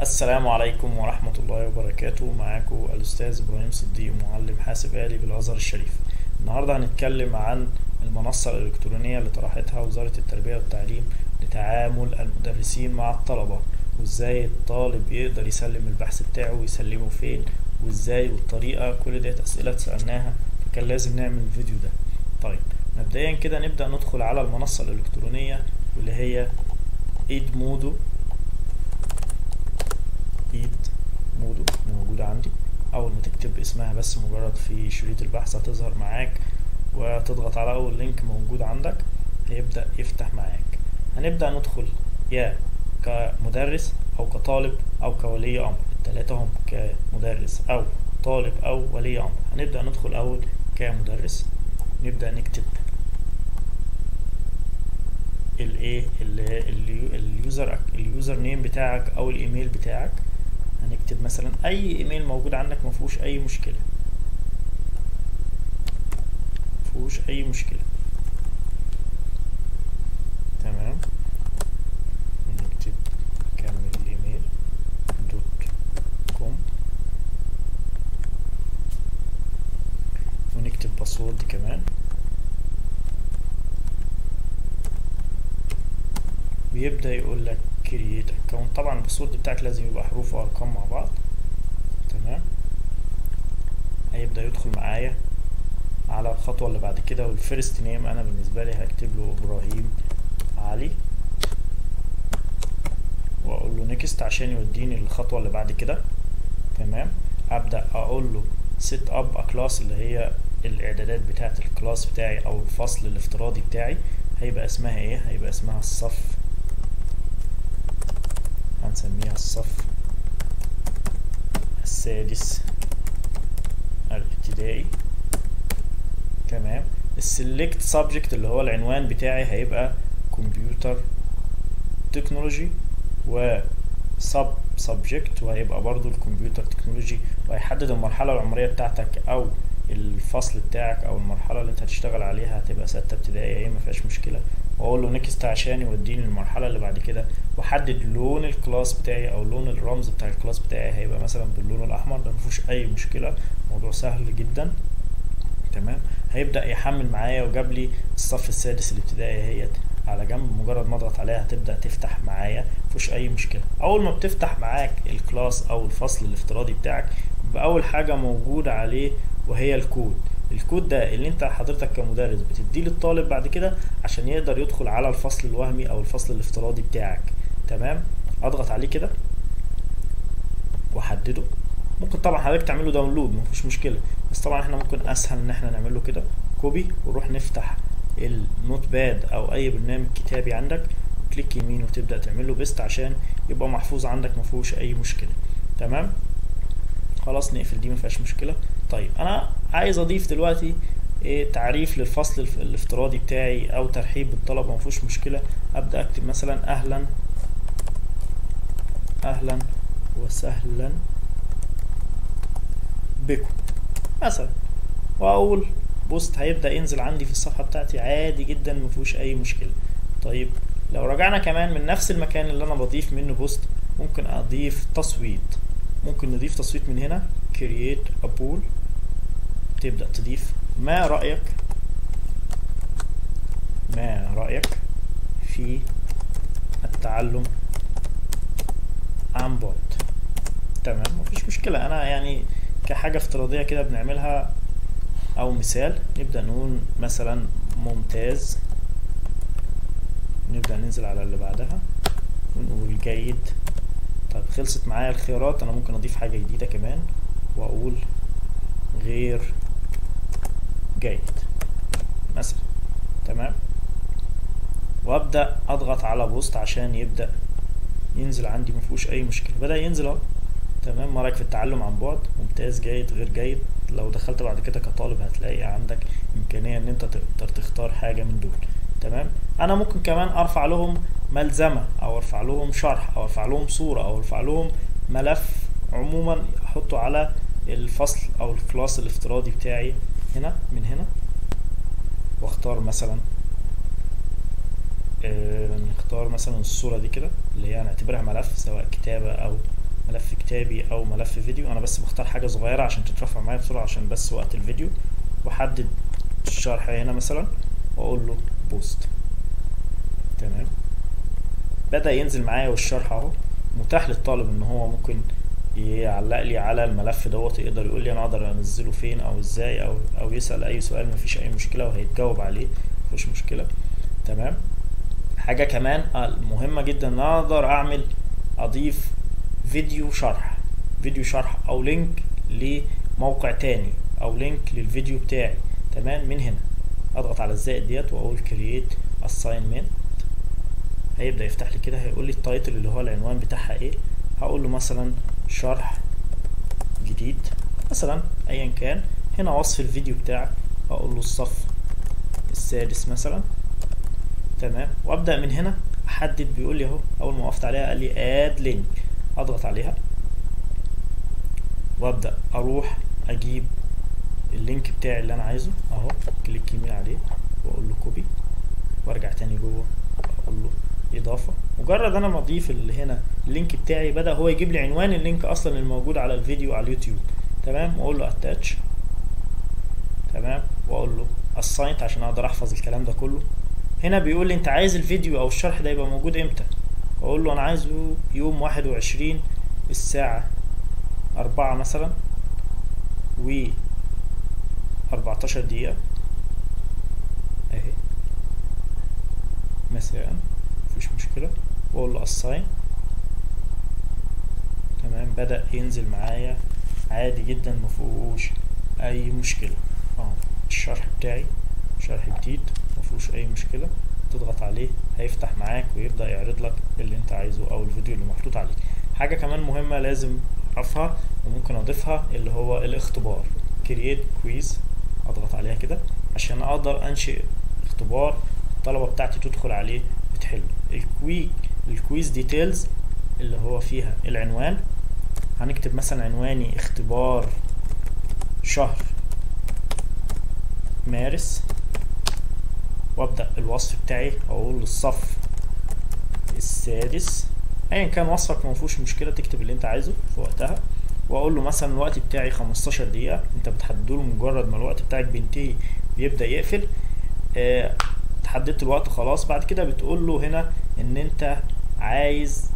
السلام عليكم ورحمة الله وبركاته معاكم الأستاذ إبراهيم صديق معلم حاسب آلي بالأزهر الشريف النهاردة هنتكلم عن المنصة الإلكترونية اللي طرحتها وزارة التربية والتعليم لتعامل المدرسين مع الطلبة وإزاي الطالب يقدر يسلم البحث بتاعه ويسلمه فين وإزاي والطريقة كل ديت أسئلة اتسألناها فكان لازم نعمل الفيديو ده طيب مبدئيا كده نبدأ ندخل على المنصة الإلكترونية واللي هي ايد مودو ايد مودو موجودة عندي اول ما تكتب اسمها بس مجرد في شريط البحث هتظهر معاك وتضغط على اول لينك موجود عندك هيبدأ يفتح معاك هنبدأ ندخل يا كمدرس او كطالب او كولي امر التلاتة هم كمدرس او طالب او ولي امر هنبدأ ندخل اول كمدرس نبدأ نكتب الايه اليوزر اليوزر نيم بتاعك او الايميل بتاعك هنكتب مثلا اي ايميل موجود عندك ما فيهوش اي مشكله فيهوش اي مشكله تمام نكتب كمل الايميل دوت كوم ونكتب باسورد كمان بيبدأ يقول لك كرييت اكونت طبعا الباسورد بتاعك لازم يبقى حروف وارقام مع بعض تمام هيبدأ يدخل معايا على الخطوة اللي بعد كده والفيرست نيم انا بالنسبة لي هكتب له ابراهيم علي واقول له نيكست عشان يوديني الخطوة اللي بعد كده تمام ابدأ اقول له سيت اب ا كلاس اللي هي الاعدادات بتاعة الكلاس بتاعي او الفصل الافتراضي بتاعي هيبقى اسمها ايه هيبقى اسمها الصف هنسميها الصف السادس الابتدائي تمام السلكت سبجكت اللي هو العنوان بتاعي هيبقى كمبيوتر تكنولوجي و سب سبجكت وهيبقى برضو الكمبيوتر تكنولوجي وهيحدد المرحلة العمرية بتاعتك او الفصل بتاعك او المرحله اللي انت هتشتغل عليها هتبقى ستة ابتدائي ايه ما فيهاش مشكله واقول له نيكست عشان يوديني المرحله اللي بعد كده واحدد لون الكلاس بتاعي او لون الرمز بتاع الكلاس بتاعي هيبقى مثلا باللون الاحمر ده مفيهوش اي مشكله موضوع سهل جدا تمام هيبدا يحمل معايا وجاب لي الصف السادس الابتدائي اهيت على جنب مجرد ما اضغط عليها هتبدا تفتح معايا مفيش اي مشكله اول ما بتفتح معاك الكلاس او الفصل الافتراضي بتاعك باول حاجه موجوده عليه وهي الكود الكود ده اللي انت حضرتك كمدرس بتديه للطالب بعد كده عشان يقدر يدخل على الفصل الوهمي او الفصل الافتراضي بتاعك تمام اضغط عليه كده واحدده ممكن طبعا حضرتك تعمله داونلود مفيش مشكله بس طبعا احنا ممكن اسهل ان احنا نعمله كده كوبي ونروح نفتح النوت باد او اي برنامج كتابي عندك كليك يمين وتبدا تعمل له بيست عشان يبقى محفوظ عندك مفيهوش اي مشكله تمام خلاص نقفل دي مفيهاش مشكله طيب انا عايز اضيف دلوقتي إيه تعريف للفصل الافتراضي بتاعي او ترحيب بالطلبه مفيش مشكله ابدا اكتب مثلا اهلا اهلا وسهلا بكم مثلا واقول بوست هيبدا ينزل عندي في الصفحه بتاعتي عادي جدا مفيهوش اي مشكله طيب لو رجعنا كمان من نفس المكان اللي انا بضيف منه بوست ممكن اضيف تصويت ممكن نضيف تصويت من هنا create a pool تبدأ تضيف ما رأيك ما رأيك في التعلم عن بعد تمام مفيش مشكلة أنا يعني كحاجة افتراضية كده بنعملها أو مثال نبدأ نقول مثلا ممتاز نبدأ ننزل على اللي بعدها ونقول جيد طيب خلصت معايا الخيارات أنا ممكن أضيف حاجة جديدة كمان وأقول غير جيد مثلا تمام وابدا اضغط على بوست عشان يبدا ينزل عندي مفيهوش اي مشكله بدا ينزل اهو تمام ما رايك في التعلم عن بعد ممتاز جيد غير جيد لو دخلت بعد كده كطالب هتلاقي عندك امكانيه ان انت تقدر تختار حاجه من دول تمام انا ممكن كمان ارفع لهم ملزمه او ارفع لهم شرح او ارفع لهم صوره او ارفع لهم ملف عموما احطه على الفصل او الكلاس الافتراضي بتاعي هنا من هنا واختار مثلا آه، نختار مثلا الصورة دي كده اللي هي هنعتبرها ملف سواء كتابة أو ملف كتابي او ملف فيديو انا بس بختار حاجة صغيرة عشان تترفع معايا بسرعة عشان بس وقت الفيديو واحدد الشرح هنا مثلا واقول له بوست تمام بدأ ينزل معايا والشرح اهو متاح للطالب ان هو ممكن يعلق لي على الملف دوت يقدر يقول لي انا اقدر انزله فين او ازاي او او يسأل اي سؤال مفيش اي مشكلة وهيتجاوب عليه مفيش مشكلة تمام حاجة كمان مهمة جدا ان اقدر اعمل اضيف فيديو شرح فيديو شرح او لينك لموقع تاني او لينك للفيديو بتاعي تمام من هنا اضغط على الزائد ديت واقول create assignment هيبدأ يفتح لي كده هيقول لي التايتل اللي هو العنوان بتاعها ايه هقول له مثلا شرح جديد مثلا ايا كان هنا وصف الفيديو بتاعك هقول له الصف السادس مثلا تمام وابدا من هنا احدد بيقول لي اهو اول ما وقفت عليها قال لي اد لينك اضغط عليها وابدا اروح اجيب اللينك بتاعي اللي انا عايزه اهو كليك يمين عليه واقول له كوبي وارجع تاني جوه اقول له اضافه مجرد انا ما اضيف اللي هنا اللينك بتاعي بدا هو يجيب لي عنوان اللينك اصلا الموجود على الفيديو على اليوتيوب تمام واقول له اتاتش تمام واقول له assign عشان اقدر احفظ الكلام ده كله هنا بيقول لي انت عايز الفيديو او الشرح ده يبقى موجود امتى اقول له انا عايزه يوم واحد وعشرين الساعة اربعة مثلا و اربعتاشر دقيقة اهي مساء مفيش مشكلة واقول له assign تمام بدأ ينزل معايا عادي جدا مفيهوش اي مشكلة اهو الشرح بتاعي شرح جديد مفيهوش اي مشكلة تضغط عليه هيفتح معاك ويبدأ يعرض لك اللي انت عايزه او الفيديو اللي محطوط عليه حاجة كمان مهمة لازم اعرفها وممكن اضيفها اللي هو الاختبار create quiz اضغط عليها كده عشان اقدر انشئ اختبار الطلبة بتاعتي تدخل عليه وتحله الكوي الكويز ديتيلز اللي هو فيها العنوان هنكتب مثلا عنواني اختبار شهر مارس وابدا الوصف بتاعي اقول الصف السادس ايا كان وصفك ما فيهوش مشكله تكتب اللي انت عايزه في وقتها واقول له مثلا الوقت بتاعي 15 دقيقه انت بتحدده له مجرد ما الوقت بتاعك بينتهي بيبدا يقفل اه حددت الوقت خلاص بعد كده بتقول له هنا ان انت عايز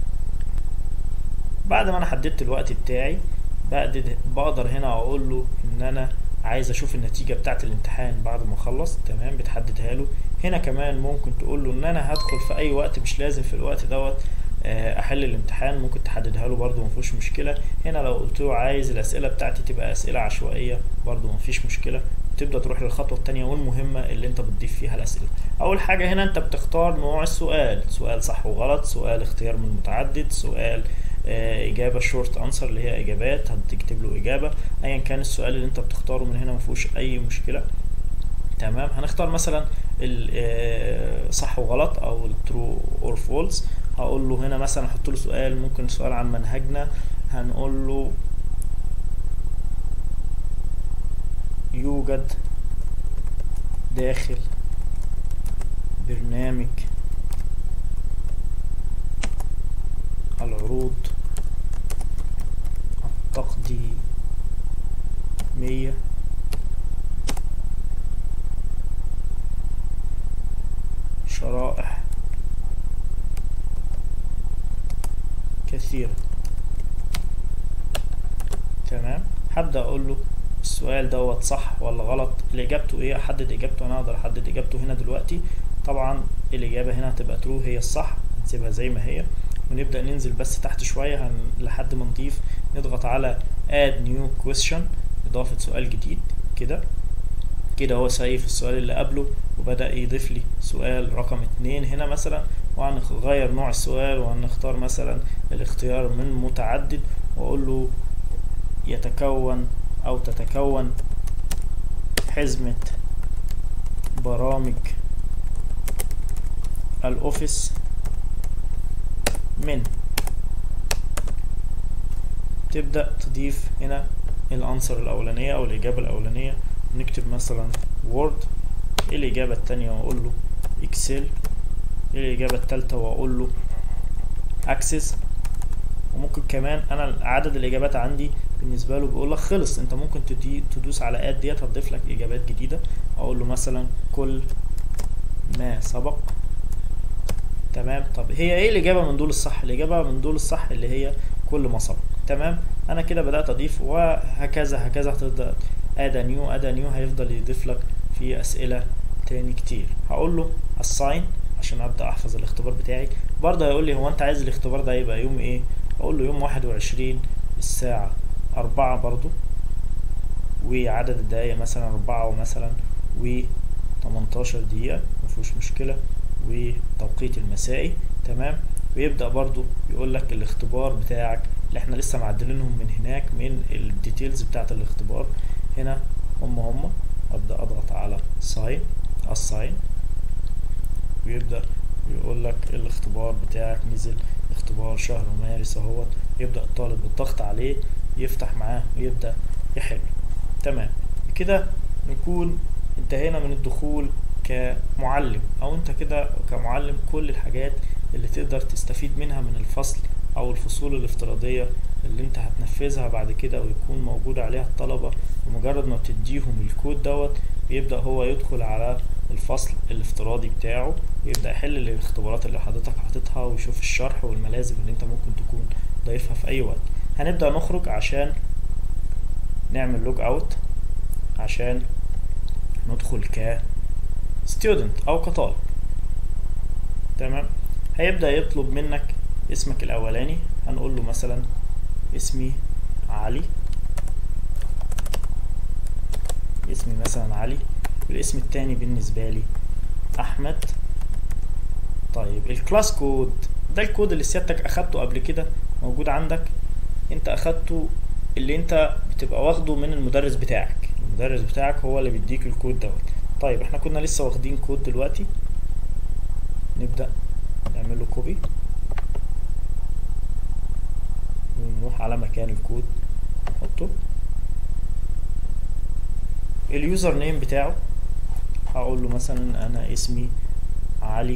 بعد ما انا حددت الوقت بتاعي بقدر هنا اقول له ان انا عايز اشوف النتيجة بتاعة الامتحان بعد ما اخلص تمام بتحددها له هنا كمان ممكن تقول له ان انا هدخل في اي وقت مش لازم في الوقت دوت احل الامتحان ممكن تحددها له برده مفيش مشكلة هنا لو قلت له عايز الاسئلة بتاعتي تبقى اسئلة عشوائية برده مفيش مشكلة تبدا تروح للخطوه الثانيه والمهمه اللي انت بتضيف فيها الاسئله اول حاجه هنا انت بتختار نوع السؤال سؤال صح وغلط سؤال اختيار من متعدد سؤال آه اجابه شورت انسر اللي هي اجابات هتكتب له اجابه ايا كان السؤال اللي انت بتختاره من هنا ما فيهوش اي مشكله تمام هنختار مثلا صح وغلط او الترو اور فولس هقول له هنا مثلا احط له سؤال ممكن سؤال عن منهجنا هنقول له يوجد داخل برنامج العروض التقديمية شرائح كثيرة تمام هبدأ أقول له السؤال دوت صح ولا غلط اللي اجابته ايه احدد اجابته انا اقدر احدد اجابته هنا دلوقتي طبعا الاجابه هنا هتبقى ترو هي الصح نسيبها زي ما هي ونبدا ننزل بس تحت شويه هن... لحد ما نضيف نضغط على add new question اضافه سؤال جديد كده كده هو سايف السؤال اللي قبله وبدا يضيف لي سؤال رقم اتنين هنا مثلا وهنغير نوع السؤال وهنختار مثلا الاختيار من متعدد واقول له يتكون أو تتكون حزمة برامج الأوفيس من تبدأ تضيف هنا الأنسر الأولانية أو الإجابة الأولانية نكتب مثلا وورد الإجابة التانية وأقول له إكسل الإجابة التالتة وأقول له أكسس وممكن كمان انا عدد الاجابات عندي بالنسبه له بيقول لك خلص انت ممكن تدي تدوس على اد ديت هتضيف لك اجابات جديده اقول له مثلا كل ما سبق تمام طب هي ايه الاجابه من دول الصح الاجابه من دول الصح اللي هي كل ما سبق تمام انا كده بدات اضيف وهكذا هكذا هتبدا ادا نيو ادا نيو هيفضل يضيف لك في اسئله تاني كتير هقول له assign عشان ابدا احفظ الاختبار بتاعي برضه هيقول لي هو انت عايز الاختبار ده يبقى يوم ايه اقول له يوم واحد وعشرين الساعة أربعة برضو وعدد الدقايق مثلا أربعة مثلا و 18 دقيقة مفيهوش مشكلة وتوقيت المسائي تمام ويبدأ برضو يقول لك الاختبار بتاعك اللي احنا لسه معدلينهم من هناك من الديتيلز بتاعت الاختبار هنا هم هم ابدأ اضغط على sign assign ويبدأ يقول لك الاختبار بتاعك نزل اختبار شهر مارس اهوت يبدأ الطالب بالضغط عليه يفتح معاه ويبدأ يحل تمام كده نكون انتهينا من الدخول كمعلم او انت كده كمعلم كل الحاجات اللي تقدر تستفيد منها من الفصل او الفصول الافتراضية اللي انت هتنفذها بعد كده ويكون موجود عليها الطلبة بمجرد ما بتديهم الكود دوت بيبدأ هو يدخل على الفصل الافتراضي بتاعه ويبدأ يحل الاختبارات اللي حضرتك حاططها ويشوف الشرح والملازم اللي انت ممكن تكون ضايفها في اي وقت هنبدأ نخرج عشان نعمل لوج اوت عشان ندخل ك student او كطالب تمام هيبدأ يطلب منك اسمك الاولاني هنقول له مثلا اسمي علي اسمي مثلا علي والاسم التاني بالنسبة لي احمد طيب الكلاس كود ده الكود اللي سيادتك اخدته قبل كده موجود عندك انت اخدته اللي انت بتبقى واخده من المدرس بتاعك المدرس بتاعك هو اللي بيديك الكود دوت طيب احنا كنا لسه واخدين كود دلوقتي نبدأ نعمل له كوبي ونروح على مكان الكود نحطه اليوزر نيم بتاعه هقول له مثلا انا اسمي علي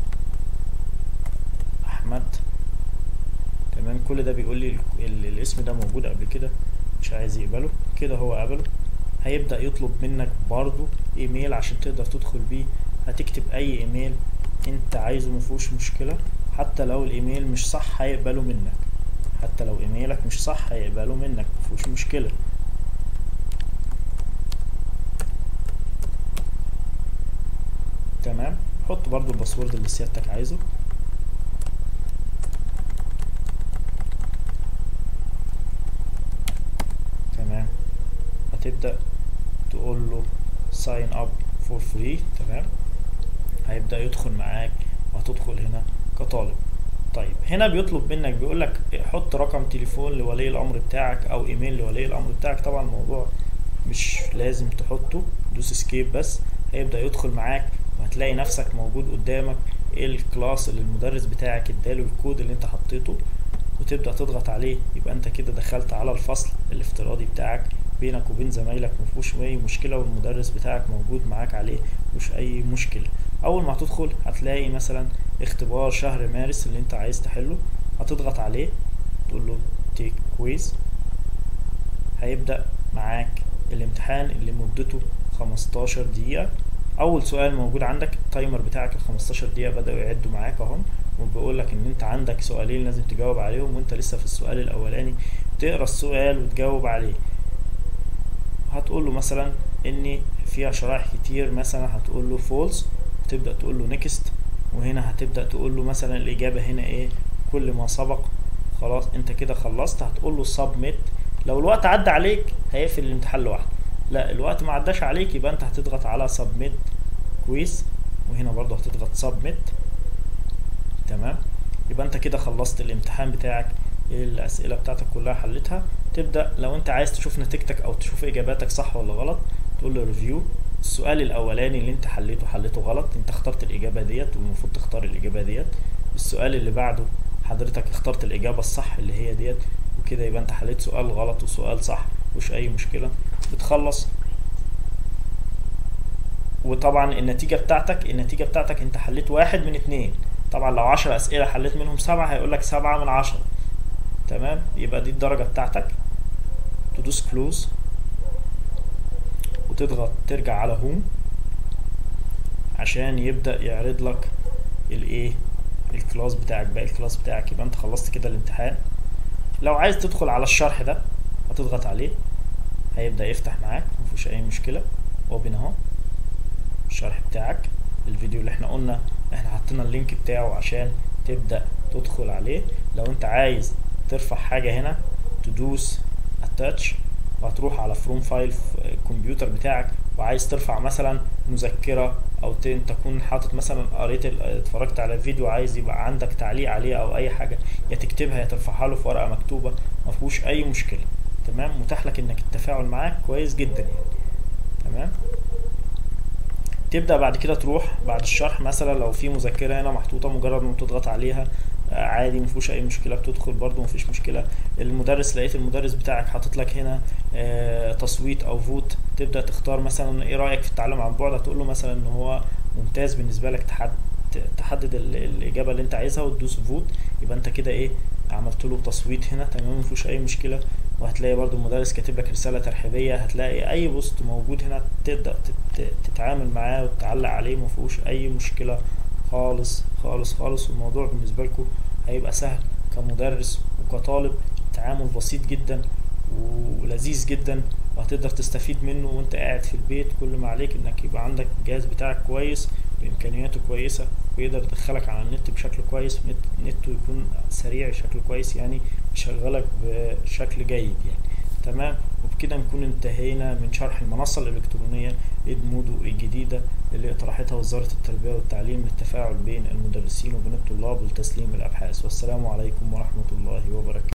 احمد تمام كل ده بيقول لي ال- الاسم ده موجود قبل كده مش عايز يقبله كده هو قبله هيبدأ يطلب منك برضو ايميل عشان تقدر تدخل بيه هتكتب اي ايميل انت عايزه مفيهوش مشكلة حتى لو الايميل مش صح هيقبله منك حتى لو ايميلك مش صح هيقبله منك مفيهوش مشكلة تمام حط برضو الباسورد اللي سيادتك عايزه تمام هتبدأ تقول له sign up for free تمام هيبدأ يدخل معاك وهتدخل هنا كطالب طيب هنا بيطلب منك بيقول لك حط رقم تليفون لولي الامر بتاعك او ايميل لولي الامر بتاعك طبعا الموضوع مش لازم تحطه دوس اسكيب بس هيبدأ يدخل معاك وهتلاقي نفسك موجود قدامك الكلاس اللي المدرس بتاعك اداله الكود اللي انت حطيته وتبدأ تضغط عليه يبقى انت كده دخلت على الفصل الافتراضي بتاعك بينك وبين زمايلك مفيهوش اي مشكلة والمدرس بتاعك موجود معاك عليه مش اي مشكلة اول ما هتدخل هتلاقي مثلا اختبار شهر مارس اللي انت عايز تحله هتضغط عليه تقول له تيك كويز هيبدأ معاك الامتحان اللي مدته 15 دقيقة اول سؤال موجود عندك التايمر بتاعك ال 15 دقيقة بدأوا يعدوا معاك اهم وبيقول لك ان انت عندك سؤالين لازم تجاوب عليهم وانت لسه في السؤال الاولاني تقرا السؤال وتجاوب عليه هتقول له مثلا ان فيها شرائح كتير مثلا هتقول له فولس تبدأ تقول له نيكست وهنا هتبدأ تقول له مثلا الإجابة هنا إيه كل ما سبق خلاص أنت كده خلصت هتقول له سبميت لو الوقت عدى عليك هيقفل الامتحان لوحده لا الوقت ما عداش عليك يبقى أنت هتضغط على سبميت كويس وهنا برضه هتضغط سبميت تمام يبقى أنت كده خلصت الامتحان بتاعك الأسئلة بتاعتك كلها حلتها تبدأ لو أنت عايز تشوف نتيجتك أو تشوف إجاباتك صح ولا غلط تقول له ريفيو السؤال الاولاني اللي انت حليته حليته غلط انت اخترت الاجابه ديت والمفروض تختار الاجابه ديت السؤال اللي بعده حضرتك اخترت الاجابه الصح اللي هي ديت وكده يبقى انت حليت سؤال غلط وسؤال صح مش اي مشكله بتخلص وطبعا النتيجه بتاعتك النتيجه بتاعتك انت حليت واحد من اتنين طبعا لو عشر اسئله حليت منهم سبعة هيقول لك سبعة من عشرة تمام يبقى دي الدرجة بتاعتك تدوس كلوز وتضغط ترجع على هوم عشان يبدأ يعرض لك الايه الكلاس بتاعك باقي الكلاس بتاعك يبقى انت خلصت كده الامتحان لو عايز تدخل على الشرح ده هتضغط عليه هيبدأ يفتح معاك مفيش اي مشكلة اوبن اهو الشرح بتاعك الفيديو اللي احنا قلنا احنا حطينا اللينك بتاعه عشان تبدأ تدخل عليه لو انت عايز ترفع حاجة هنا تدوس اتاتش وهتروح على فروم فايل الكمبيوتر بتاعك وعايز ترفع مثلا مذكرة او انت تكون حاطط مثلا قريت اتفرجت على فيديو عايز يبقى عندك تعليق عليه او اي حاجة يا تكتبها يا ترفعها له في ورقة مكتوبة ما فيهوش اي مشكلة تمام متاح لك انك التفاعل معاك كويس جدا يعني تمام تبدأ بعد كده تروح بعد الشرح مثلا لو في مذكرة هنا محطوطة مجرد ما تضغط عليها عادي مفيهوش اي مشكله بتدخل برضو مفيش مشكله المدرس لقيت المدرس بتاعك حاطط لك هنا آه تصويت او فوت تبدا تختار مثلا ايه رايك في التعلم عن بعد هتقول له مثلا ان هو ممتاز بالنسبه لك تحدد تحدد الاجابه اللي انت عايزها وتدوس فوت يبقى انت كده ايه عملت له تصويت هنا تمام مفيش اي مشكله وهتلاقي برضو المدرس كاتب لك رساله ترحيبيه هتلاقي اي بوست موجود هنا تبدا تتعامل معاه وتعلق عليه مفيهوش اي مشكله خالص خالص خالص والموضوع بالنسبة لكم هيبقى سهل كمدرس وكطالب تعامل بسيط جدا ولذيذ جدا وهتقدر تستفيد منه وانت قاعد في البيت كل ما عليك انك يبقى عندك الجهاز بتاعك كويس بامكانياته كويسة ويقدر يدخلك على النت بشكل كويس نته يكون سريع بشكل كويس يعني يشغلك بشكل جيد يعني تمام وبكده نكون انتهينا من شرح المنصة الإلكترونية إدمودو الجديدة اللي اقترحتها وزارة التربية والتعليم للتفاعل بين المدرسين وبين الطلاب لتسليم الأبحاث والسلام عليكم ورحمة الله وبركاته